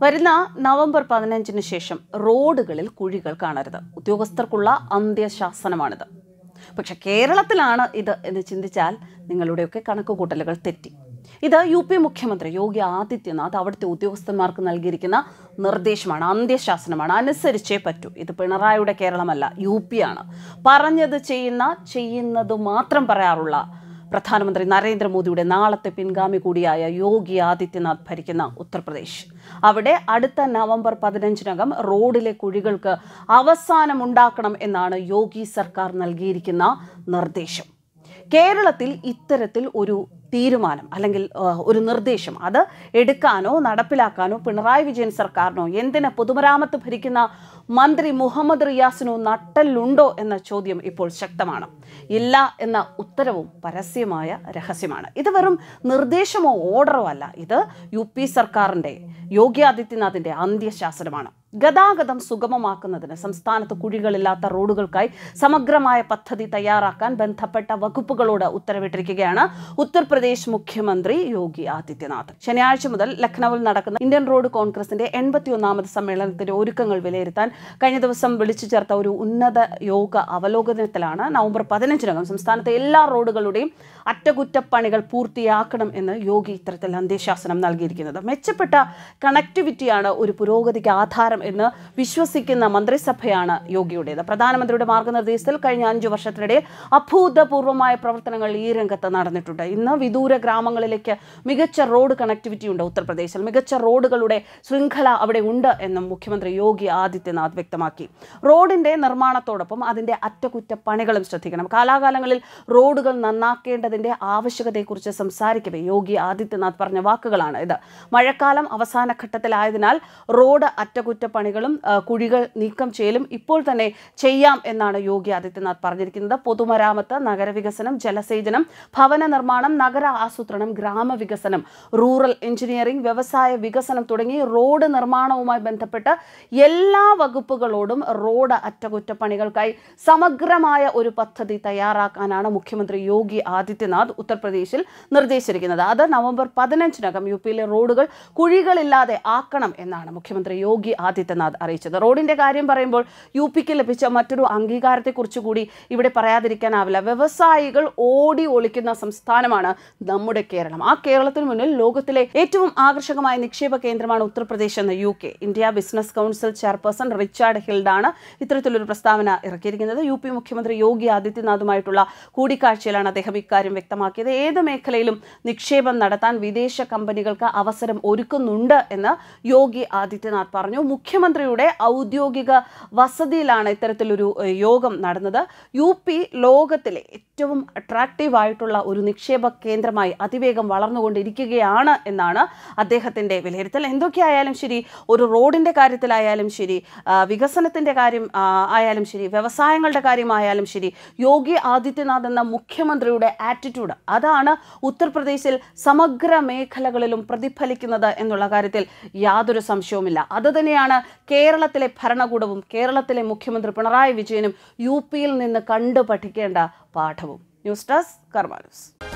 വരുന്ന നവംബർ പതിനഞ്ചിന് ശേഷം റോഡുകളിൽ കുഴികൾ കാണരുത് ഉദ്യോഗസ്ഥർക്കുള്ള അന്ത്യശാസനമാണിത് പക്ഷെ കേരളത്തിലാണ് ഇത് എന്ന് ചിന്തിച്ചാൽ നിങ്ങളുടെയൊക്കെ കണക്കുകൂട്ടലുകൾ തെറ്റി ഇത് യു പി മുഖ്യമന്ത്രി യോഗി ആദിത്യനാഥ് അവിടുത്തെ ഉദ്യോഗസ്ഥന്മാർക്ക് നൽകിയിരിക്കുന്ന നിർദ്ദേശമാണ് അന്ത്യശാസനമാണ് അനുസരിച്ചേ പറ്റൂ ഇത് പിണറായിയുടെ കേരളമല്ല യു പി ആണ് പറഞ്ഞത് ചെയ്യുന്ന ചെയ്യുന്നത് മാത്രം പറയാറുള്ള പ്രധാനമന്ത്രി നരേന്ദ്രമോദിയുടെ നാളത്തെ പിൻഗാമി കൂടിയായ യോഗി ആദിത്യനാഥ് ഭരിക്കുന്ന ഉത്തർപ്രദേശ് അവിടെ അടുത്ത നവംബർ പതിനഞ്ചിനകം റോഡിലെ കുഴികൾക്ക് അവസാനം ഉണ്ടാക്കണം എന്നാണ് യോഗി സർക്കാർ നൽകിയിരിക്കുന്ന നിർദ്ദേശം കേരളത്തിൽ ഇത്തരത്തിൽ ഒരു തീരുമാനം അല്ലെങ്കിൽ ആ, ഒരു നിർദ്ദേശം അത് എടുക്കാനോ നടപ്പിലാക്കാനോ പിണറായി വിജയൻ സർക്കാരിനോ എന്തിന് പൊതുമരാമത്ത് ഭരിക്കുന്ന മന്ത്രി മുഹമ്മദ് റിയാസിനോ നട്ടലുണ്ടോ എന്ന ചോദ്യം ഇപ്പോൾ ശക്തമാണ് ഇല്ല എന്ന ഉത്തരവും പരസ്യമായ രഹസ്യമാണ് ഇത് വെറും നിർദ്ദേശമോ ഓർഡറോ അല്ല ഇത് യു പി സർക്കാരിൻ്റെ യോഗി ആദിത്യനാഥിൻ്റെ അന്ത്യശാസനമാണ് ഗതാഗതം സുഗമമാക്കുന്നതിന് സംസ്ഥാനത്ത് കുഴികളില്ലാത്ത റോഡുകൾക്കായി സമഗ്രമായ പദ്ധതി തയ്യാറാക്കാൻ ബന്ധപ്പെട്ട വകുപ്പുകളോട് ഉത്തരവിട്ടിരിക്കുകയാണ് ഉത്തർപ്രദേശ് മുഖ്യമന്ത്രി യോഗി ആദിത്യനാഥ് ശനിയാഴ്ച മുതൽ ലക്നൌവിൽ നടക്കുന്ന ഇന്ത്യൻ റോഡ് കോൺഗ്രസിന്റെ എൺപത്തിയൊന്നാമത് സമ്മേളനത്തിന്റെ ഒരുക്കങ്ങൾ വിലയിരുത്താൻ കഴിഞ്ഞ ദിവസം വിളിച്ചു ചേർത്ത ഒരു ഉന്നത യോഗ അവലോകനത്തിലാണ് നവംബർ പതിനഞ്ചിനകം സംസ്ഥാനത്തെ എല്ലാ റോഡുകളുടെയും അറ്റകുറ്റപ്പണികൾ പൂർത്തിയാക്കണം എന്ന് യോഗി ഇത്തരത്തിൽ അന്ത്യശാസനം നൽകിയിരിക്കുന്നത് മെച്ചപ്പെട്ട കണക്ടിവിറ്റിയാണ് ഒരു പുരോഗതിക്ക് ആധാരം എന്ന് വിശ്വസിക്കുന്ന മന്ത്രിസഭയാണ് യോഗിയുടേത് പ്രധാനമന്ത്രിയുടെ മാർഗനിർദ്ദേശത്തിൽ കഴിഞ്ഞ അഞ്ചു വർഷത്തിനിടെ അഭൂതപൂർവമായ പ്രവർത്തനങ്ങൾ ഈ രംഗത്ത് നടന്നിട്ടുണ്ട് ഇന്ന് വിദൂര ഗ്രാമങ്ങളിലേക്ക് മികച്ച റോഡ് കണക്ടിവിറ്റി ഉണ്ട് ഉത്തർപ്രദേശിൽ മികച്ച റോഡുകളുടെ ശൃംഖല അവിടെ ഉണ്ട് എന്നും മുഖ്യമന്ത്രി യോഗി ആദിത്യനാഥ് വ്യക്തമാക്കി റോഡിന്റെ നിർമ്മാണത്തോടൊപ്പം അതിന്റെ അറ്റകുറ്റപ്പണികളും ശ്രദ്ധിക്കണം കാലാകാലങ്ങളിൽ റോഡുകൾ നന്നാക്കേണ്ടതിന്റെ ആവശ്യകതയെക്കുറിച്ച് സംസാരിക്കവേ യോഗി ആദിത്യനാഥ് പറഞ്ഞ വാക്കുകളാണ് ഇത് മഴക്കാലം അവസാന ഘട്ടത്തിലായതിനാൽ റോഡ് അറ്റകുറ്റപ്പണികളും ആ, കുഴികൾ നീക്കം ചെയ്യലും ഇപ്പോൾ തന്നെ ചെയ്യാം എന്നാണ് യോഗി ആദിത്യനാഥ് പറഞ്ഞിരിക്കുന്നത് പൊതുമരാമത്ത് നഗരവികസനം ജലസേചനം ഭവന നിർമ്മാണം നഗര ആസൂത്രണം ഗ്രാമവികസനം റൂറൽ എഞ്ചിനീയറിംഗ് വ്യവസായ വികസനം തുടങ്ങി റോഡ് നിർമ്മാണവുമായി ബന്ധപ്പെട്ട് എല്ലാ വകുപ്പുകളോടും റോഡ് അറ്റകുറ്റപ്പണികൾക്കായി സമഗ്രമായ ഒരു പദ്ധതി തയ്യാറാക്കാനാണ് മുഖ്യമന്ത്രി യോഗി ആദിത്യനാഥ് ഉത്തർപ്രദേശിൽ നിർദ്ദേശിച്ചിരിക്കുന്നത് അത് നവംബർ പതിനഞ്ചിനകം യു പിയിലെ റോഡുകൾ കുഴികളില്ലാതെ ആക്കണം എന്നാണ് മുഖ്യമന്ത്രി യോഗി ആദിത്യനാഥ് അറിയിച്ചത് റോഡിന്റെ കാര്യം പറയുമ്പോൾ യു പിക്ക് ലഭിച്ച മറ്റൊരു അംഗീകാരത്തെക്കുറിച്ച് കൂടി ഇവിടെ പറയാതിരിക്കാനാവില്ല വ്യവസായികൾ ഓടി ഒളിക്കുന്ന സംസ്ഥാനമാണ് നമ്മുടെ കേരളം ആ കേരളത്തിന് മുന്നിൽ ലോകത്തിലെ ഏറ്റവും ആകർഷകമായ നിക്ഷേപ കേന്ദ്രമാണ് ഉത്തർപ്രദേശ് എന്ന U K India business council chairperson Richard ഹിൽഡാണ് ഇത്തരത്തിലൊരു പ്രസ്താവന ഇറക്കിയിരിക്കുന്നത് യു പി മുഖ്യമന്ത്രി യോഗി ആദിത്യനാഥുമായിട്ടുള്ള കൂടിക്കാഴ്ചയിലാണ് അദ്ദേഹം ഇക്കാര്യം വ്യക്തമാക്കിയത് ഏത് മേഖലയിലും നിക്ഷേപം നടത്താൻ വിദേശ കമ്പനികൾക്ക് അവസരം ഒരുക്കുന്നുണ്ട് എന്ന് യോഗി ആദിത്യനാഥ് പറഞ്ഞു മുഖ്യമന്ത്രിയുടെ ഔദ്യോഗിക വസതിയിലാണ് ഇത്തരത്തിലൊരു ഏഹ്, യോഗം നടന്നത് യു പി ലോകത്തിലെ ഏറ്റവും അട്രാക്റ്റീവ് ആയിട്ടുള്ള ഒരു നിക്ഷേപ കേന്ദ്രമായി അതിവേഗം വളർന്നുകൊണ്ടിരിക്കുകയാണ് എന്നാണ് അദ്ദേഹത്തിൻ്റെ വിലയിരുത്തൽ എന്തൊക്കെയായാലും ശരി ഒരു റോഡിൻ്റെ കാര്യത്തിലായാലും ശരി ആ, വികസനത്തിൻ്റെ കാര്യം ആ, ആയാലും ശരി വ്യവസായങ്ങളുടെ കാര്യമായാലും ശരി യോഗി ആദിത്യനാഥ് എന്ന മുഖ്യമന്ത്രിയുടെ ആറ്റിറ്റ്യൂഡ് അതാണ് ഉത്തർപ്രദേശിൽ സമഗ്ര മേഖലകളിലും പ്രതിഫലിക്കുന്നത് എന്നുള്ള കാര്യത്തിൽ യാതൊരു സംശയവുമില്ല അതുതന്നെയാണ് കേരളത്തിലെ ഭരണകൂടവും കേരളത്തിലെ മുഖ്യമന്ത്രി പിണറായി വിജയനും യു പിയിൽ നിന്ന് കണ്ടു പഠിക്കേണ്ട പാഠവും ന്യൂസ് ഡെസ്ക് കർമാനൂസ്